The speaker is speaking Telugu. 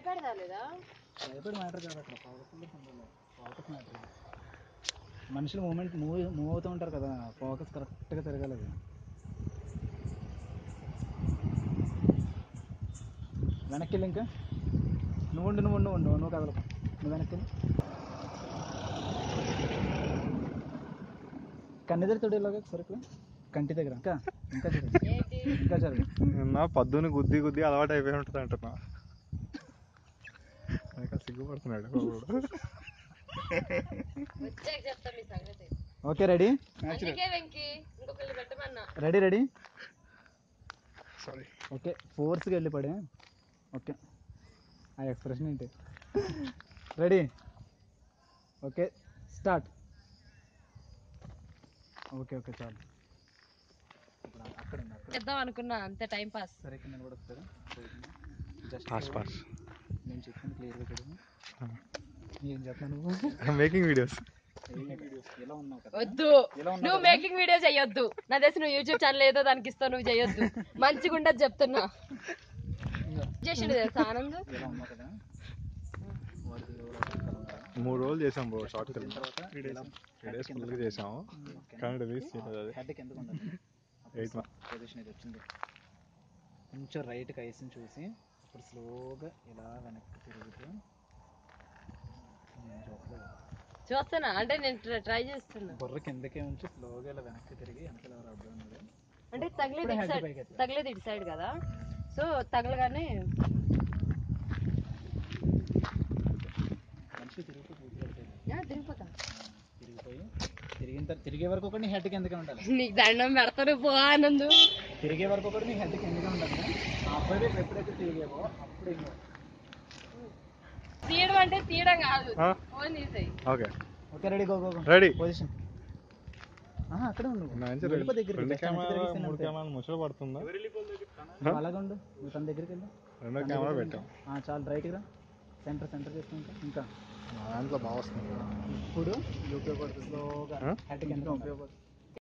ట్రైపాడ్ రాలేదా భయపడి మ్యాటర్ కాదు అక్కడ ఫోకస్ ఉండాలి ఫోకస్ మ్యాటర్ మనుషులు మూమెంట్ మూవ్ మూవ్ అవుతూ ఉంటారు కదా ఫోకస్ కరెక్ట్గా తిరగాలి అది వెనక్కి వెళ్ళి ఇంకా నువ్వు ఉండు నువ్వు ఉండు ఉండు నువ్వు కదలకు నువ్వు వెనక్కి వెళ్ళు. కన్ను దగ్గర తోడు ఇలాగ సరుకు కంటి దగ్గర ఇంకా ఇంకా చూడు ఏంటి ఇంకా జరుగు నిన్న పద్దుని గుద్ది గుద్ది అలవాటు అయిపోయి ఉంటుంది అంటున్నా నాకు సిగ్గుపడుతున్నాడు ఒకడు. వచ్చాక చెప్తా మీ సంగతి ఓకే రెడీ అందుకే వెంకి ఇంకొకళ్ళు పెట్టమన్నా రెడీ రెడీ సారీ ఓకే ఫోర్స్గా వెళ్ళి పడే ఓకే ఆ ఎక్స్ప్రెషన్ ఏంటి ready okay start okay okay చాలు ఇప్పుడు అక్కడ ఉంది అక్కడ చేద్దాం అనుకున్నా అంతే టైం పాస్ సరే ఇక్కడ నిలబడతారు జస్ట్ పాస్ పాస్ నేను చెప్పింది క్లియర్గా చూడు ఏం చెప్తాను నువ్వు మేకింగ్ వీడియోస్ ఎలా ఉన్నావు కదా వద్దు ఎలా ఉన్నావు నువ్వు మేకింగ్ వీడియో చెయ్యొద్దు నా తెలిసి నువ్వు యూట్యూబ్ ఛానల్ ఏదో దానికి ఇస్తావు నువ్వు చెయ్యొద్దు మంచిగా ఉండదు చెప్తున్నా చేసిండు తెలుసా ఆనంద్ ఎలా ఉన్నావు కదా వాడికి ఎవరో ఒకరు ఉన్నారా? మూడు రోజులు చేసాం బ్రో షార్ట్ ఫిల్మ్ తర్వాత త్రీ ఎలా డేస్ త్రీ డేస్ ఫుల్గా చేసాము కానీ రిలీజ్ చేయలేదు అది హెడ్కి ఎందుకు ఉండదు ఎయిట్ పొజిషన్ ఇది వచ్చింది కొంచెం రైట్కి ఐస్ని చూసి ఇప్పుడు స్లోగా ఇలా వెనక్కి తిరుగుతూ నేను చూడలేదు. చూస్తున్నా అంటే నేను ట్రై చేస్తున్నా బుర్ర కిందకే ఉంచి స్లోగా ఇలా వెనక్కి తిరిగి వెనకాల ఎవరు అడ్డు ఉన్నాడు అంటే తగిలేదు ఇప్పుడు ఇటు head సైడ్ పైకి ఎత్తు. తగిలేదు ఇటు సైడ్ కదా సో తగలగానే మనిషి తిరుగుతూ పూర్తి వెళ్తాయి ఆ, తిరిగిపోతా తిరిగిపోయి తిరిగిన తర్వాత తిరిగే వరకు కూడా నీ హెడ్ కిందకే ఉండాలి నీకు దండం పెడతాను పో ఆనంద్ తిరిగే వరకు కూడా నీ హెడ్ కిందకే ఉండాలి ఆ అబ్బాయి వైపు ఎప్పుడైతే తిరిగేవో అప్పుడు ఇంకో తీయడం అంటే తీయడం కాదు ఆ? ఫోన్ తీసేయి okay okay ready go go go ready position అక్కడే ఉండు నా నుంచి వెళ్ళిపో రెండు దగ్గరికి రెండు just వెనక్కి కెమెరా తిరిగిస్తేనే మూడు అంతే. కెమెరాలు ముచ్చట పడుతుందా నువ్వు అలాగ ఉండు నువ్వు తన దగ్గరికి వెళ్ళు రెండో తన కెమెరా దగ్గరికి పెట్టాం వెళ్ళు. ఆ, చాలు రైట్కి రా సెంటర్ సెంటర్ చేసుకుంటా ఇంకా నా దాంట్లో బాగా వస్తుంది ఇప్పుడు ఇది ఉపయోగపడుతుంది స్లోగా ఆ? హెడ్ కింద ఉపయోగపడుతుంది